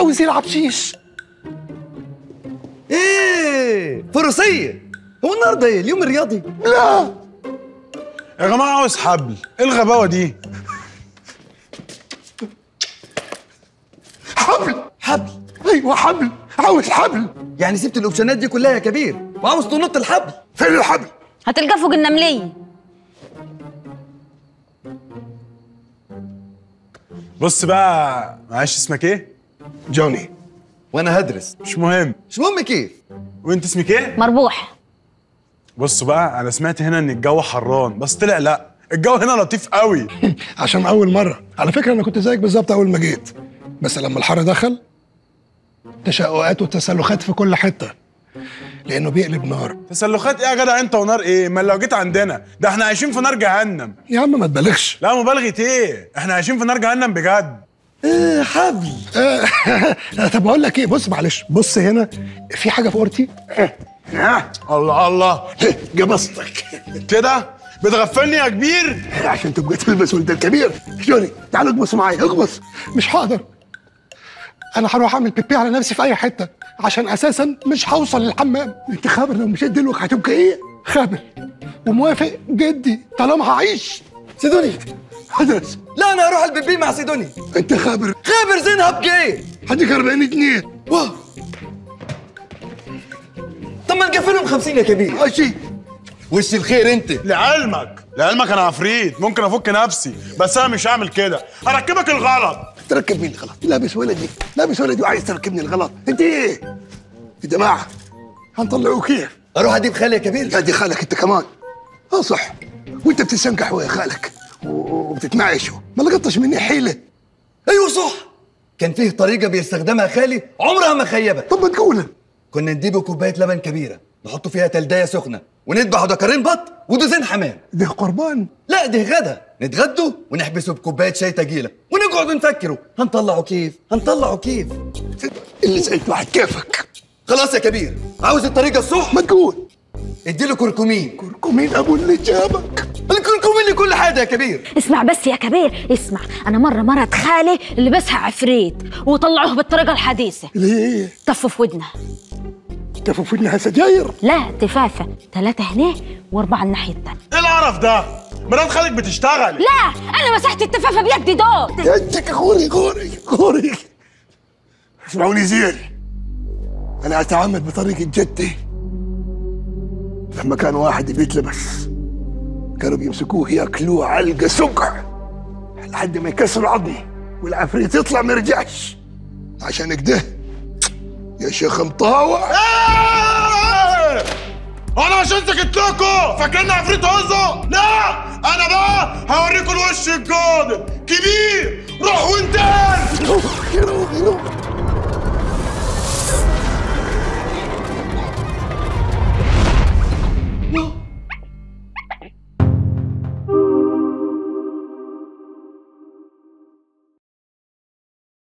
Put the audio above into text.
عاوز يلعب شيش ايه فروسيه هو النهارده ايه اليوم الرياضي لا يا جماعه عاوز حبل ايه الغباوه دي حبل حبل ايوه حبل عاوز حبل يعني سبت الاوبشنات دي كلها يا كبير وعاوز تنط الحبل فين الحبل هتلقاه فوق النملية بص بقى معلش اسمك ايه جوني وانا هدرس مش مهم مش مهم كيف وانت اسمك ايه مربوح بص بقى انا سمعت هنا ان الجو حران بس طلع لا الجو هنا لطيف قوي عشان اول مره على فكره انا كنت زيك بالظبط اول ما جيت بس لما الحر دخل تشققات وتسلخات في كل حته لانه بيقلب نار تسلخات ايه يا جدع انت ونار ايه ما لو جيت عندنا ده احنا عايشين في نار جهنم يا عم ما تبالغش لا مبالغه ايه احنا عايشين في نار جهنم بجد ايه حبل آه، طب اقول لك ايه بص معلش بص هنا في حاجه في اورتي الله الله جبصتك كده بتغفلني يا كبير عشان تبقى تلبس وانت الكبير جوني تعال اغبص معايا اغبص مش هقدر انا هروح اعمل بيبي على نفسي في اي حته عشان اساسا مش هوصل للحمام انت خابر لو مشيت دلوقتي هتبقى ايه خابر وموافق جدي طالما هعيش سيدوني هدرس لا انا هروح البيبي مع سيدوني انت خابر خابر زينها بجاي هديك 40 جنيه واه طب ما نقفلهم 50 يا كبير ماشي وش الخير انت لعلمك لعلمك انا عفريت ممكن افك نفسي بس انا مش هعمل كده هركبك الغلط تركب مين الغلط لابس ولدي لابس ولدي وعايز تركبني الغلط انت ايه يا جماعه هنطلعوه كيف اروح اديب خالي يا كبير يا دي خالك انت كمان اه صح وانت بتتسنكح ويا خالك و- وبتتناعشوا ما لقطش مني حيله ايوه صح كان فيه طريقه بيستخدمها خالي عمرها ما خيبت طب ما تقولها كنا نجيب كوبايه لبن كبيره نحط فيها تلدايه سخنه ونذبح دكرين بط ودوزين حمام ده قربان لا ده غدا نتغدوا ونحبسه بكوبايه شاي تقيله ونقعد نفكروا هنطلعه كيف هنطلعه كيف اللي سألت واحد كيفك خلاص يا كبير عاوز الطريقه الصح ما تقول اديله كركمين كركمين ابو اللي جابك الكركمين لكل حاجه يا كبير اسمع بس يا كبير اسمع انا مرة مرت خالي اللي بسها عفريت وطلعوه بالطريقة الحديثة اللي هي طفوا في ودنها تفوا في انها سجاير لا تفافة ثلاثة هنا واربعة الناحية التانية ايه القرف ده مرات خالك بتشتغل لا انا مسحت التفافة بيدي دول يا انتك غوري غوري غوري اسمعوني زين انا اتعامل بطريقه جدي لما كان واحد بيتلبس كانوا بيمسكوه ياكلوه علقه سقع لحد ما يكسر عظمه والعفريت يطلع ما يرجعش عشان كده يا شيخ مطاوع إيه! انا عشان سكت لكم فاكرني عفريت هزه لا انا بقى هوريكم الوش القادم كبير روح وانت روح روح روح